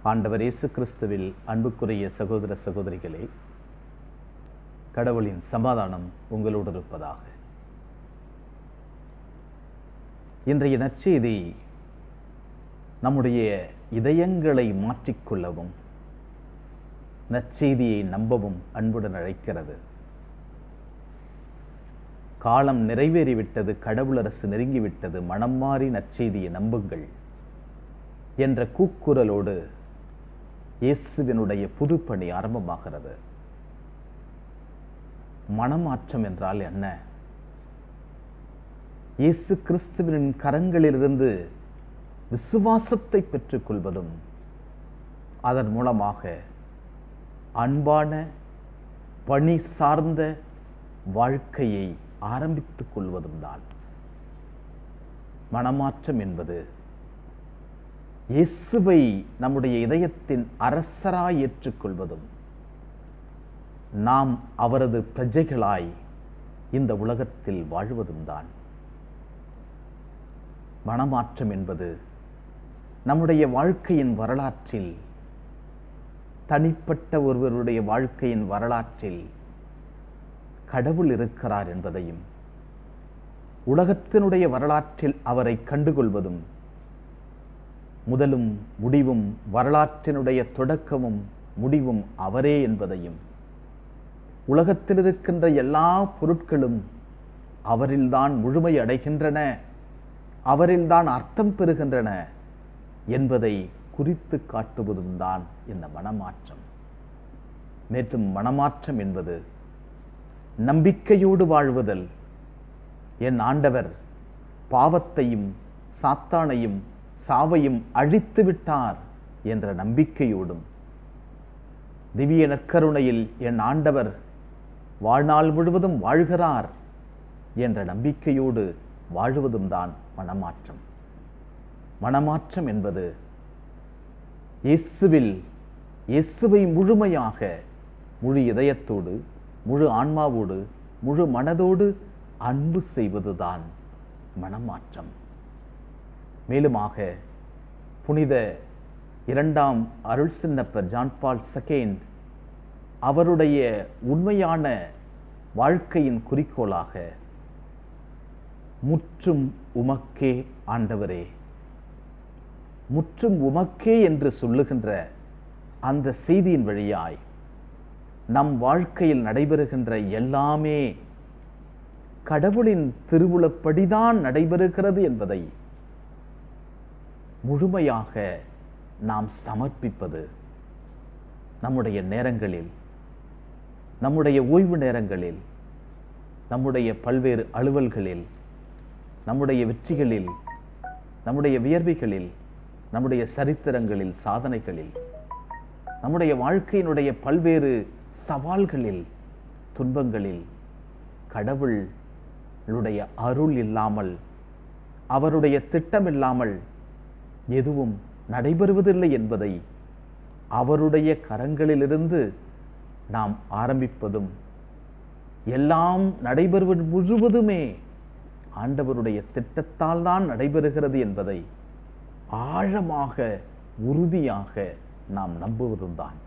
ஆண்டவர் இயேசு கிறிஸ்துவில் அன்புக்குரிய சகோதர சகோதரிகளே கடவுளின் சமாதானம் உங்களோடு இருப்பதாக இன்றைய நற்செய்தி நம்முடைய இதயங்களை மாற்றிக்கொள்ளவும் நற்செய்தியை நம்பவும் அன்புடன் அழைக்கிறது காலம் நிறைவேறிவிட்டது கடவுள் அரசு நெருங்கிவிட்டது மனம் மாறி நற்செய்தியை நம்புங்கள் என்ற கூக்குரலோடு இயேசுவினுடைய புதுப்பணி ஆரம்பமாகிறது மனமாற்றம் என்றால் என்ன இயேசு கிறிஸ்துவின் கரங்களிலிருந்து விசுவாசத்தை பெற்றுக்கொள்வதும் அதன் மூலமாக அன்பான பணி சார்ந்த வாழ்க்கையை ஆரம்பித்துக் கொள்வதும் தான் மனமாற்றம் என்பது இயேசுவை நம்முடைய இதயத்தின் அரசராய் ஏற்றுக்கொள்வதும் நாம் அவரது பிரஜைகளாய் இந்த உலகத்தில் வாழ்வதும் தான் மனமாற்றம் என்பது நம்முடைய வாழ்க்கையின் வரலாற்றில் தனிப்பட்ட ஒருவருடைய வாழ்க்கையின் வரலாற்றில் கடவுள் இருக்கிறார் என்பதையும் உலகத்தினுடைய வரலாற்றில் அவரை கண்டுகொள்வதும் முதலும் முடிவும் வரலாற்றினுடைய தொடக்கமும் முடிவும் அவரே என்பதையும் உலகத்தில் இருக்கின்ற எல்லா பொருட்களும் அவரில்தான் முழுமை அடைகின்றன அவரில்தான் அர்த்தம் பெறுகின்றன என்பதை குறித்து காட்டுவதும் தான் இந்த மனமாற்றம் மேற்றும் மனமாற்றம் என்பது நம்பிக்கையோடு வாழ்வதல் என் ஆண்டவர் பாவத்தையும் சாத்தானையும் சாவையும் அழித்து விட்டார் என்ற நம்பிக்கையோடும் திவ்ய நற்கருணையில் என் ஆண்டவர் வாழ்நாள் முழுவதும் வாழ்கிறார் என்ற நம்பிக்கையோடு வாழ்வதும் தான் மனமாற்றம் மனமாற்றம் என்பது இயேசுவில் இயேசுவை முழுமையாக முழு இதயத்தோடு முழு ஆன்மாவோடு முழு மனதோடு அன்பு செய்வதுதான் மனமாற்றம் மேலுமாக புனித இரண்டாம் அருள் சின்னப்பர் ஜான் பால் செகண்ட் அவருடைய உண்மையான வாழ்க்கையின் குறிக்கோளாக முற்றும் உமக்கே ஆண்டவரே முற்றும் உமக்கே என்று சொல்லுகின்ற அந்த செய்தியின் வழியாய் நம் வாழ்க்கையில் நடைபெறுகின்ற எல்லாமே கடவுளின் திருவுளப்படிதான் நடைபெறுகிறது என்பதை முழுமையாக நாம் சமர்ப்பிப்பது நம்முடைய நேரங்களில் நம்முடைய ஓய்வு நேரங்களில் நம்முடைய பல்வேறு அலுவல்களில் நம்முடைய வெற்றிகளில் நம்முடைய வியர்வைகளில் நம்முடைய சரித்திரங்களில் சாதனைகளில் நம்முடைய வாழ்க்கையினுடைய பல்வேறு சவால்களில் துன்பங்களில் கடவுளுடைய அருள் இல்லாமல் அவருடைய திட்டம் இல்லாமல் எதுவும் நடைபெறுவதில்லை என்பதை அவருடைய கரங்களிலிருந்து நாம் ஆரம்பிப்பதும் எல்லாம் நடைபெறுவது முழுவதுமே ஆண்டவருடைய திட்டத்தால் தான் நடைபெறுகிறது என்பதை ஆழமாக உறுதியாக நாம் நம்புவதும் தான்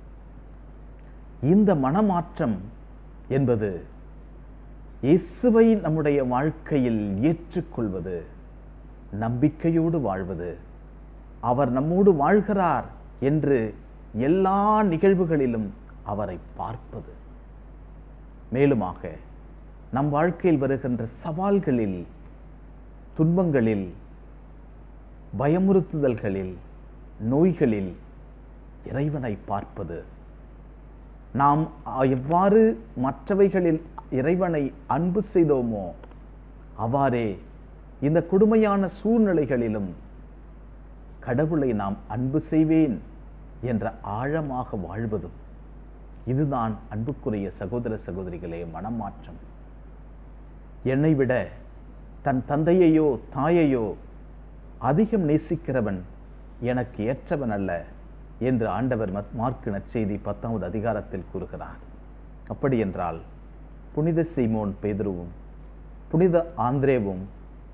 இந்த மனமாற்றம் என்பது இயேசுவை நம்முடைய வாழ்க்கையில் ஏற்றுக்கொள்வது நம்பிக்கையோடு வாழ்வது அவர் நம்மோடு வாழ்கிறார் என்று எல்லா நிகழ்வுகளிலும் அவரை பார்ப்பது மேலுமாக நம் வாழ்க்கையில் வருகின்ற சவால்களில் துன்பங்களில் பயமுறுத்துதல்களில் நோய்களில் இறைவனை பார்ப்பது நாம் எவ்வாறு மற்றவைகளில் இறைவனை அன்பு செய்தோமோ அவ்வாறே இந்த கொடுமையான சூழ்நிலைகளிலும் கடவுளை நாம் அன்பு செய்வேன் என்ற ஆழமாக வாழ்வதும் இதுதான் அன்புக்குரிய சகோதர சகோதரிகளே மனமாற்றம் என்னை விட தன் தந்தையையோ தாயையோ அதிகம் நேசிக்கிறவன் எனக்கு ஏற்றவன் அல்ல என்று ஆண்டவர் மார்க்கு நற்செய்தி பத்தாவது அதிகாரத்தில் கூறுகிறார் அப்படி என்றால் புனித சீமோன் பேதுருவும் புனித ஆந்திரேவும்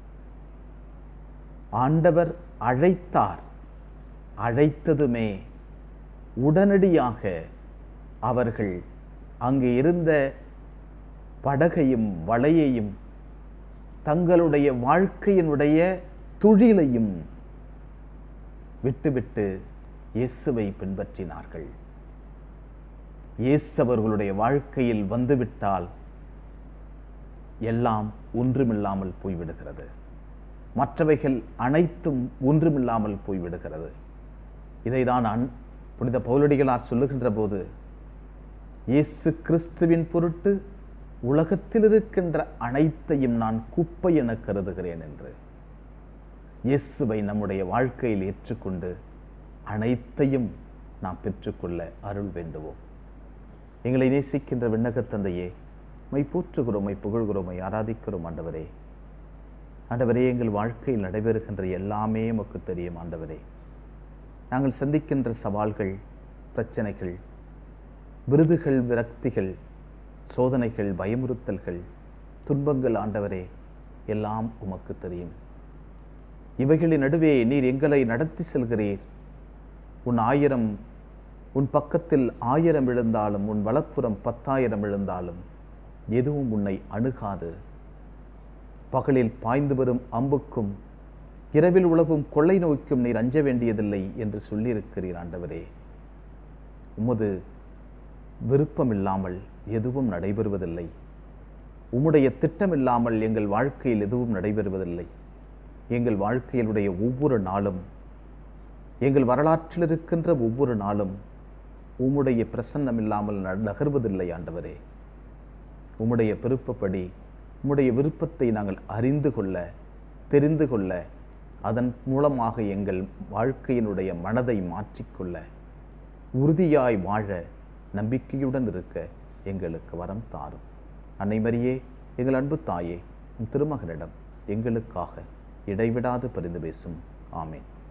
ஆண்டவர் அழைத்தார் அழைத்ததுமே உடனடியாக அவர்கள் அங்கே இருந்த படகையும் வலையையும் தங்களுடைய வாழ்க்கையினுடைய துழிலையும் விட்டுவிட்டு இயேசுவை பின்பற்றினார்கள் இயேசு அவர்களுடைய வாழ்க்கையில் வந்துவிட்டால் எல்லாம் ஒன்றுமில்லாமல் போய்விடுகிறது மற்றவைகள் அனைத்தும் ஒன்றுமில்லாமல் போய்விடுகிறது இதைதான் அன் புனித பௌலடிகளார் சொல்லுகின்ற போது இயேசு கிறிஸ்துவின் பொருட்டு உலகத்தில் இருக்கின்ற அனைத்தையும் நான் குப்பை என கருதுகிறேன் என்று இயேசுவை நம்முடைய வாழ்க்கையில் ஏற்றுக்கொண்டு அனைத்தையும் நாம் பெற்றுக்கொள்ள அருள் வேண்டுவோம் எங்களை நேசிக்கின்ற விண்ணகத் தந்தையே மை போற்றுகிறோம் மை புகழ்கிறோம் மை ஆராதிக்கிறோம் ஆண்டவரே ஆண்டவரே எங்கள் வாழ்க்கையில் நடைபெறுகின்ற எல்லாமே உமக்கு தெரியும் ஆண்டவரே நாங்கள் சந்திக்கின்ற சவால்கள் பிரச்சனைகள் விருதுகள் விரக்திகள் சோதனைகள் பயமுறுத்தல்கள் துன்பங்கள் ஆண்டவரே எல்லாம் உமக்கு தெரியும் இவைகளின் நடுவே நீர் எங்களை நடத்தி செல்கிறீர் உன் ஆயிரம் உன் பக்கத்தில் ஆயிரம் எழுந்தாலும் உன் வலப்புறம் பத்தாயிரம் எழுந்தாலும் எதுவும் உன்னை அணுகாது பகலில் பாய்ந்து வரும் அம்புக்கும் இரவில் உலகும் கொள்ளை நோய்க்கும் நீர் அஞ்ச வேண்டியதில்லை என்று சொல்லியிருக்கிறீர் ஆண்டவரே உமது விருப்பமில்லாமல் எதுவும் நடைபெறுவதில்லை உம்முடைய திட்டமில்லாமல் எங்கள் வாழ்க்கையில் எதுவும் நடைபெறுவதில்லை எங்கள் வாழ்க்கையிலுடைய ஒவ்வொரு நாளும் எங்கள் வரலாற்றில் இருக்கின்ற ஒவ்வொரு நாளும் உம்முடைய பிரசன்னம் இல்லாமல் ந- நகர்வதில்லை ஆண்டவரே உம்முடைய விருப்பப்படி உம்முடைய விருப்பத்தை நாங்கள் அறிந்து கொள்ள தெரிந்து கொள்ள அதன் மூலமாக எங்கள் வாழ்க்கையினுடைய மனதை மாற்றிக்கொள்ள உறுதியாய் வாழ நம்பிக்கையுடன் இருக்க எங்களுக்கு வரம் தாரும் அன்னை மரியே எங்கள் அன்பு தாயே உம் திருமகனிடம் எங்களுக்காக இடைவிடாது பரிந்து பேசும் ஆமென்